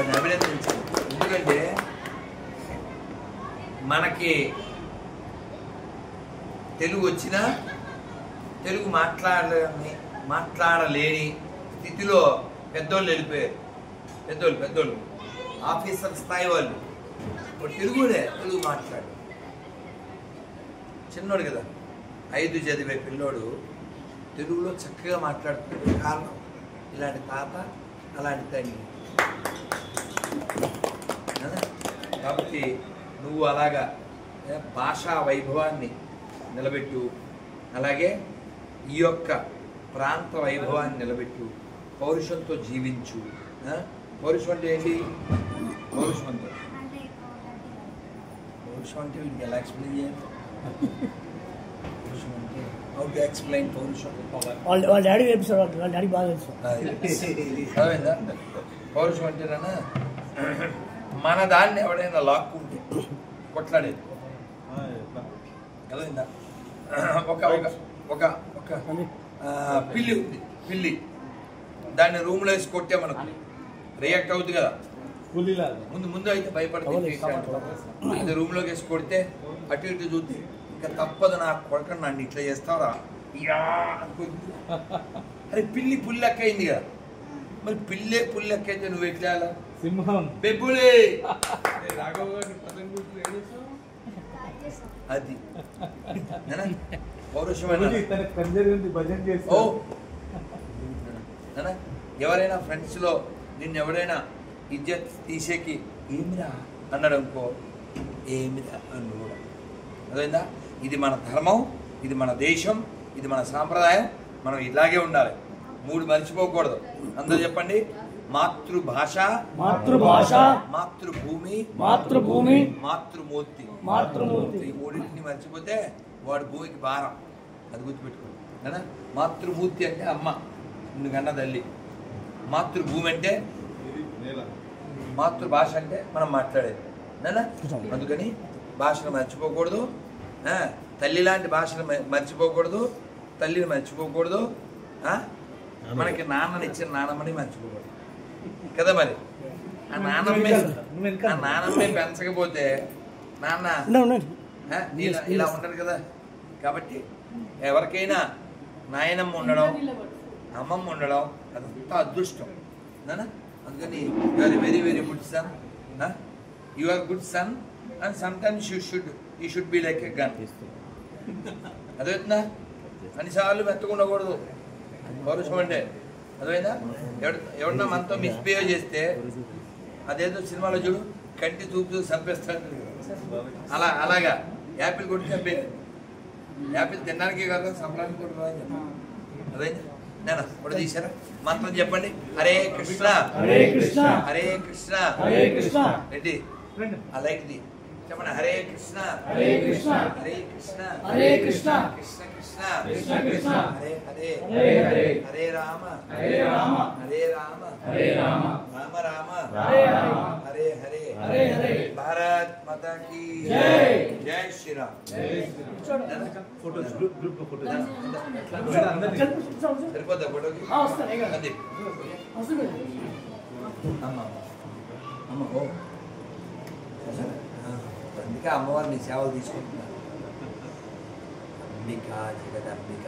వాడిని అభినందించాలి ఎందుకంటే మనకి తెలుగు వచ్చినా తెలుగు మాట్లాడలేని మాట్లాడలేని స్థితిలో పెద్దోళ్ళు వెళ్ళిపోయారు పెద్దోళ్ళు పెద్దోళ్ళు ఆఫీసర్ స్థాయి వాళ్ళు ఇప్పుడు తెలుగునే తెలుగు మాట్లాడు చిన్నోడు కదా ఐదు చదివే పిల్లోడు తెలుగులో చక్కగా మాట్లాడుతున్నాడు కారణం ఇలాంటి తాత అలాంటి తండ్రి కదా? కాబట్టి నువ్వు అలాగా ఏ, భాషా వైభవాన్ని నిలబెట్టు అలాగే ఈ యొక్క ప్రాంత వైభవాన్ని నిలబెట్టు పౌరుషంతో జీవించు ఆ? పౌరుషం అంటే ఏంటి పౌరుషం అంటే పౌరుషం అంటే వీడికి ఎలా ఎక్స్ప్లెయిన్ చేయాలి పౌరుషం అంటే హౌ టు ఎక్స్ప్లెయిన్ పౌరుషం వాళ్ళ వాళ్ళ డాడీ ఎపిసోడ్ వాళ్ళ డాడీ బాగా తెలుసు అర్థమైందా పౌరుషం అంటేనా మన దాన్ని ఎవడైనా లాక్కుంటే కొట్లాడేది అర్థమైందా ఒక ఒక ఒక ఒక ఆ, పిల్లి ఉంది పిల్లి దాన్ని రూమ్లో వేసి కొట్టే మనకు రియాక్ట్ అవుతుంది కదా ముందు ముందు అయితే భయపడుతుంది అది రూమ్లోకి వేసి కొడితే అటు ఇటు చూద్ది ఇంకా తప్పదు నా కొడుకు నన్ను ఇట్లా చేస్తావరా యా అనుకుంది అరే పిల్లి పుల్లెక్క అయింది కదా మరి పిల్లే పుల్లెక్క అయితే నువ్వు ఎట్లా చేయాలా? సింహం బెబ్బులే రాఘవ్ గారి పతంగ గుర్తు ఏం చేసావు? అది నేనా? పౌరుషమైన రోజు తనకు కంజరి ఉంది భజన ఓ చేస్తావు నాన్న, ఎవరైనా ఫ్రెండ్స్లో నిన్ను ఎవరైనా ఇజ్జత్ తీసేకి ఏమిరా అన్నాడు అనుకో ఏమిరా అన్ను కూడా అదేందా ఇది మన ధర్మం ఇది మన దేశం ఇది మన సాంప్రదాయం మనం ఇలాగే ఉండాలి మూడు మర్చిపోకూడదు అందరూ చెప్పండి మాతృభాష మాతృభాష మాతృభూమి మాతృభూమి మాతృమూర్తి మాతృమూర్తి ఈ మూడింటిని మర్చిపోతే వాడు భూమికి భారం అది గుర్తుపెట్టుకో కదా మాతృమూర్తి అంటే అమ్మ నిన్ను కన్న తల్లి మాతృభూమి అంటే మాతృభాష అంటే మనం మాట్లాడేది నేనా అందుకని భాషను మర్చిపోకూడదు ఆ, తల్లి లాంటి భాషను మ- మర్చిపోకూడదు తల్లిని మర్చిపోకూడదు ఆ? మనకి నాన్నని ఇచ్చిన నాన్నమ్మని మర్చిపోకూడదు కదా మరి ఆ నాన్నమ్మే ఆ నాన్నమ్మే పెంచకపోతే నాన్న ఉండండి, ఉండండి. ఆ, ఇలా ఇలా ఉండదు కదా కాబట్టి ఎవరికైనా నాయనమ్మ ఉండడం అమ్మమ్మ ఉండడం అదంతా అదృష్టం నానా అందుకని you are very very good son you are good son and sometimes you should you should be like a gun అదేనా అన్నిసార్లు మెత్తకుండకూడదు పౌరుషం అంటే అదేనా ఎవడు ఎవడన్నా మనతో మిస్బిహేవ్ చేస్తే అదేదో సినిమాలో చూడు కంటి చూపు చూసి చంపేస్తాడు అలా అలాగా యాపిల్ కొట్టి చంపేది యాపిల్ తినడానికి కాదు సంబరానికి కూడా రాదు అదే నేను ఇప్పుడు తీసారా మంత్రం చెప్పండి హరే కృష్ణ హరే కృష్ణ హరే కృష్ణ హరే కృష్ణ రెడ్డి ఆ లైట్ ది చెప్పండి హరే కృష్ణ హరే కృష్ణ హరే కృష్ణ హరే కృష్ణ కృష్ణ కృష్ణ కృష్ణ కృష్ణ హరే హరే హరే హరే హరే రామ హరే రామ హరే రామ హరే రామ రామ రామ హరే రామ హరే హరే హరే హరే భారత్ మాతా కీ జై. జై శ్రీరామ్ ఫోటోస్ గ్రూప్ గ్రూప్ లో ఫోటోస్ సరిపోద్దా ఫోటోకి ఆ, వస్తాను, ఏ కాదు. అది వస్తుంది. అమ్మ అమ్మ ఓ ఆ, అందుకే అమ్మవారు నీ సేవలు తీసుకుంటున్నారు అంబిక జగదంబిక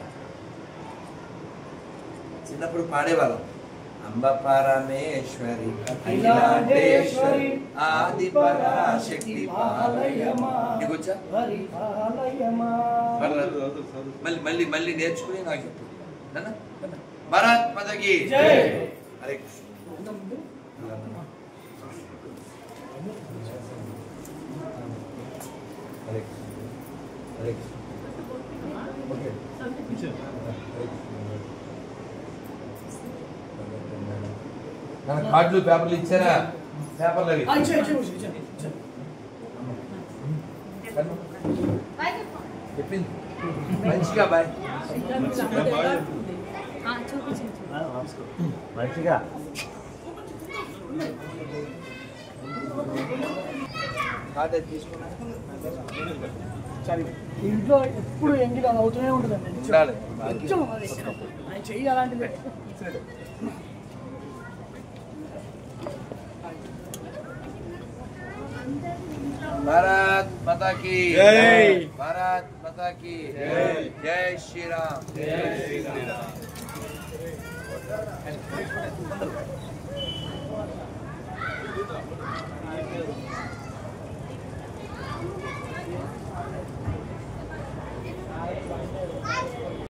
చిన్నప్పుడు పాడేవాళ్ళం అంబ పరమేశ్వరి అఖిలాండేశ్వరి ఆది పరాశక్తి పాలయమా. నీకు వచ్చా హరి పాలయమా. మళ్ళీ మళ్ళీ మళ్ళీ నేర్చుకుని నాకు చెప్పు నాన్న, నాన్న. భారత్ పదకి జై. హరే కృష్ణ హరే కృష్ణ హరే కృష్ణ ఓకే మన కార్డులు పేపర్లు ఇచ్చారా పేపర్లు అవి ఆ, ఇచ్చే, ఇచ్చే, ఇచ్చే, ఇచ్చే. చెప్పింది మంచిగా బాయ్ మంచిగా కార్డు అది తీసుకున్నా ఇంట్లో ఎప్పుడు ఎంగిల్ అలా అవుతూనే ఉంటుందండి ఉండాలి. కొంచెం అది. ఆయన చెయ్యి అలాంటిదే మాతా కి జై. భారత్ మాతా కి జై. జై శ్రీరామ్ జై శ్రీరామ్